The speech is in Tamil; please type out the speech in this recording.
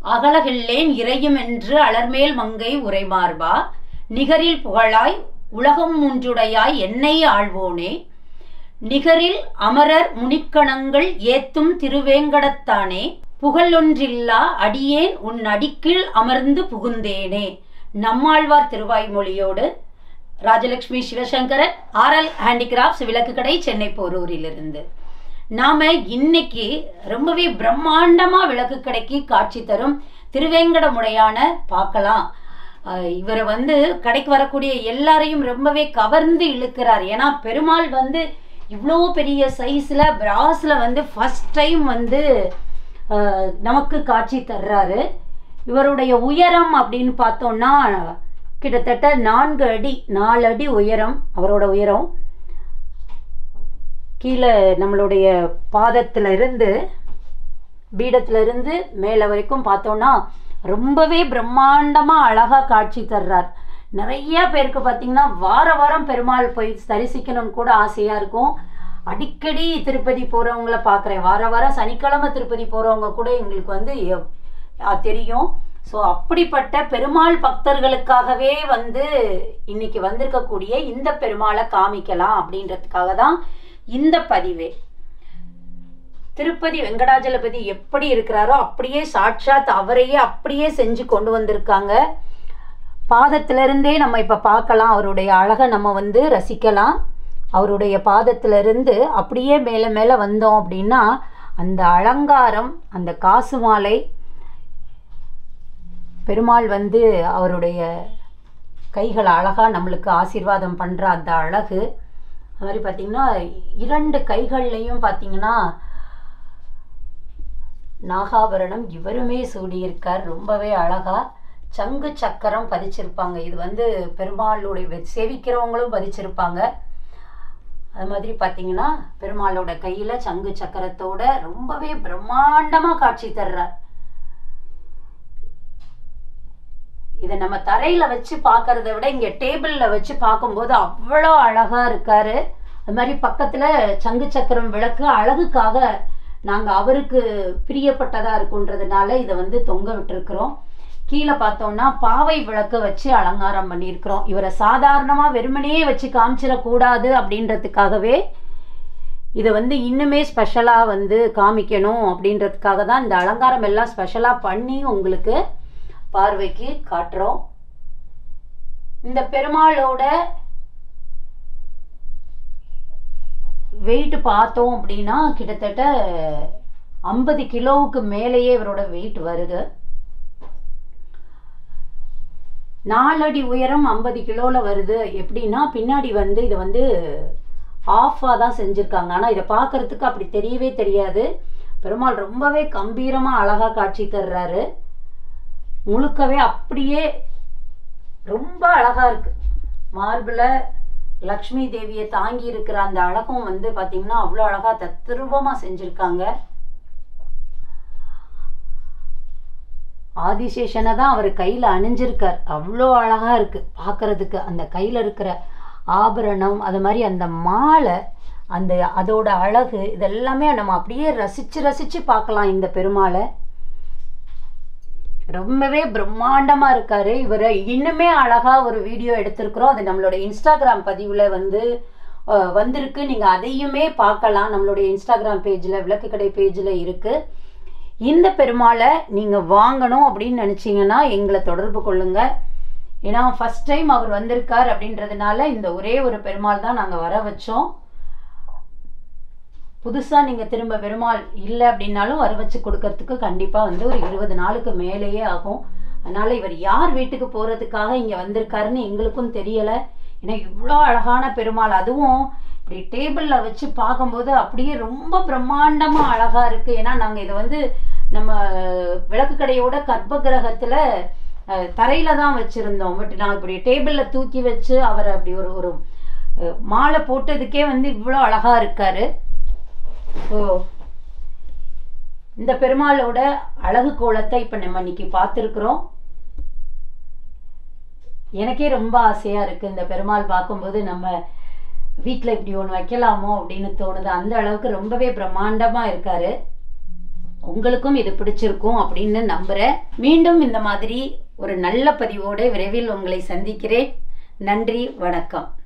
அகலகில்லேன் இறையும் என்று அலர்மேல் மங்கை உரைமார்பா நிகரில் புகழாய் உலகம் மூன்றுடையாய் என்னை ஆழ்வோனே நிகரில் அமரர் முனிக்கணங்கள் ஏத்தும் திருவேங்கடத்தானே புகழொன்றில்லா அடியேன் உன் அடிக்கீழ் அமர்ந்து புகுந்தேனே நம்மாழ்வார் திருவாய்மொழியோடு ராஜலட்சுமி சிவசங்கரன் ஆர்எல் ஹேண்டிகிராஃப்ட்ஸ் விளக்கு கடை சென்னை போரூரிலிருந்து நாம இன்னைக்கு ரொம்பவே பிரம்மாண்டமா விளக்கு கடைக்கு காட்சி தரும் திருவேங்கடமுடையான பார்க்கலாம் அஹ் இவரை வந்து கடைக்கு வரக்கூடிய எல்லாரையும் ரொம்பவே கவர்ந்து இழுக்கிறார் ஏன்னா பெருமாள் வந்து இவ்வளோ பெரிய சைஸில் பிராஸில் வந்து ஃபஸ்ட் டைம் வந்து அஹ், நமக்கு காட்சி தர்றாரு இவருடைய உயரம் அப்படின்னு பார்த்தோம்னா கிட்டத்தட்ட நான்கு அடி நாலு அடி உயரம் அவரோட உயரம் கீழே நம்மளுடைய பாதத்துல இருந்து பீடத்துல இருந்து மேலே வரைக்கும் பார்த்தோம்னா ரொம்பவே பிரம்மாண்டமா அழகா காட்சி தர்றார் நிறைய பேருக்கு பார்த்தீங்கன்னா வார வாரம் பெருமாள் போய் தரிசிக்கணும்னு கூட ஆசையா இருக்கும் அடிக்கடி திருப்பதி போறவங்கள பார்க்குறேன் வார வாரம் சனிக்கிழமை திருப்பதி போறவங்க கூட எங்களுக்கு வந்து எவ்- ஆ, தெரியும் ஸோ அப்படிப்பட்ட பெருமாள் பக்தர்களுக்காகவே வந்து இன்னைக்கு வந்திருக்கக்கூடிய இந்த பெருமாளை காமிக்கலாம் அப்படின்றதுக்காக தான் இந்த பதிவே திருப்பதி வெங்கடாஜலபதி எப்படி இருக்கிறாரோ அப்படியே சாட்சாத் அவரையே அப்படியே செஞ்சு கொண்டு வந்திருக்காங்க பாதத்திலிருந்தே நம்ம இப்போ பார்க்கலாம் அவருடைய அழகை நம்ம வந்து ரசிக்கலாம் அவருடைய பாதத்திலிருந்து அப்படியே மேலே மேலே வந்தோம் அப்படின்னா அந்த அலங்காரம் அந்த காசு மாலை பெருமாள் வந்து அவருடைய கைகள் அழகாக நம்மளுக்கு ஆசீர்வாதம் பண்ணுற அந்த அழகு அது மாதிரி பார்த்தீங்கன்னா இரண்டு கைகள்லையும் பார்த்தீங்கன்னா நாகாபரணம் இவருமே சூடியிருக்கார் ரொம்பவே அழகா சங்கு சக்கரம் பதிச்சிருப்பாங்க இது வந்து பெருமாளுடைய வெ- சேவிக்கிறவங்களும் பதிச்சிருப்பாங்க அது மாதிரி பார்த்தீங்கன்னா பெருமாளோட கையில் சங்கு சக்கரத்தோட ரொம்பவே பிரம்மாண்டமாக காட்சி தர்றார் இதை நம்ம தரையில வச்சு பார்க்கறத விட இங்க டேபிள்ல வச்சு பார்க்கும்போது அவ்வளோ அழகா இருக்காரு அது மாதிரி பக்கத்துல சங்கு சக்கரம் விளக்கு அழகுக்காக நாங்க அவருக்கு பிரியப்பட்டதா இருக்குன்றதுனால இதை வந்து தொங்க விட்டுருக்குறோம் கீழே பார்த்தோம்னா பாவை விளக்கு வச்சு அலங்காரம் பண்ணியிருக்கிறோம் இவரை சாதாரணமா வெறுமனே வச்சு காமிச்சிடக்கூடாது அப்படின்றதுக்காகவே இதை வந்து இன்னுமே ஸ்பெஷலாக வந்து காமிக்கணும் அப்படின்றதுக்காக தான் இந்த அலங்காரம் எல்லாம் ஸ்பெஷலாக பண்ணி உங்களுக்கு பார்வைக்கு காட்டுறோம் இந்த பெருமாளோட வெயிட் பார்த்தோம் அப்படின்னா கிட்டத்தட்ட ஐம்பது கிலோவுக்கு மேலேயே இவரோட வெயிட் வருது நாலடி உயரம் ஐம்பது கிலோவில் வருது எப்படின்னா பின்னாடி வந்து இதை வந்து ஆஃபாக தான் செஞ்சுருக்காங்க ஆனால் இதை பார்க்கறதுக்கு அப்படி தெரியவே தெரியாது பெருமாள் ரொம்பவே கம்பீரமாக அழகாக காட்சி தர்றாரு முழுக்கவே அப்படியே ரொம்ப அழகா இருக்கு மார்பிள லக்ஷ்மி தேவியை தாங்கி இருக்கிற அந்த அழகும் வந்து பாத்தீங்கன்னா அவ்வளோ அழகா தத்ரூபமா செஞ்சிருக்காங்க ஆதிசேஷனை தான் அவர் கையில அணிஞ்சிருக்கார் அவ்வளோ அழகா இருக்கு பார்க்கறதுக்கு அந்த கையில இருக்கிற ஆபரணம் அது மாதிரி அந்த மாலை அந்த அதோட அழகு இதெல்லாமே நம்ம அப்படியே ரசிச்சு ரசிச்சு பார்க்கலாம் இந்த பெருமாளை ரொம்பவே பிரம்மாண்டமா இருக்காரு இவரை இன்னுமே அழகா ஒரு வீடியோ எடுத்திருக்கிறோம் அது நம்மளோட இன்ஸ்டாகிராம் பதிவுல வந்து அஹ், வந்திருக்கு நீங்க அதையுமே பார்க்கலாம் நம்மளுடைய இன்ஸ்டாகிராம் பேஜ்ல விளக்கு கடை பேஜ்ல இருக்கு இந்த பெருமாளை நீங்க வாங்கணும் அப்படின்னு நினைச்சீங்கன்னா எங்களை தொடர்பு கொள்ளுங்க ஏன்னா ஃபர்ஸ்ட் டைம் அவர் வந்திருக்கார் அப்படின்றதுனால இந்த ஒரே ஒரு பெருமாள் தான் நாங்க வர வச்சோம் புதுசா நீங்க திரும்ப பெருமாள் இல்லை அப்படின்னாலும் வர வச்சு கொடுக்கறதுக்கு கண்டிப்பா வந்து ஒரு இருபது நாளுக்கு மேலேயே ஆகும் அதனால இவர் யார் வீட்டுக்கு போறதுக்காக இங்க வந்திருக்காருன்னு எங்களுக்கும் தெரியல ஏன்னா இவ்வளோ அழகான பெருமாள் அதுவும் இப்படி டேபிள்ல வச்சு பார்க்கும்போது அப்படியே ரொம்ப பிரம்மாண்டமா அழகா இருக்கு ஏன்னா நாங்க இதை வந்து நம்ம விளக்கு கடையோட கர்ப்ப கிரகத்துல அஹ், தரையில தான் வச்சிருந்தோம் பட் நான் இப்படி டேபிள்ல தூக்கி வச்சு அவர் அப்படி ஒரு ஒரு அஹ், மாலை போட்டதுக்கே வந்து இவ்வளோ அழகா இருக்காரு ஓ இந்த பெருமாளோட அழகு கோலத்தை இப்ப நம்ம இன்னைக்கு பார்த்துருக்குறோம் எனக்கே ரொம்ப ஆசையா இருக்கு இந்த பெருமாள் பார்க்கும்போது நம்ம வீட்டில் இப்படி ஒன்று வைக்கலாமோ அப்படின்னு தோணுது அந்த அளவுக்கு ரொம்பவே பிரம்மாண்டமா இருக்காரு உங்களுக்கும் இது பிடிச்சிருக்கும் அப்படின்னு நம்புகிறேன் மீண்டும் இந்த மாதிரி ஒரு நல்ல பதிவோடு விரைவில் உங்களை சந்திக்கிறேன் நன்றி வணக்கம்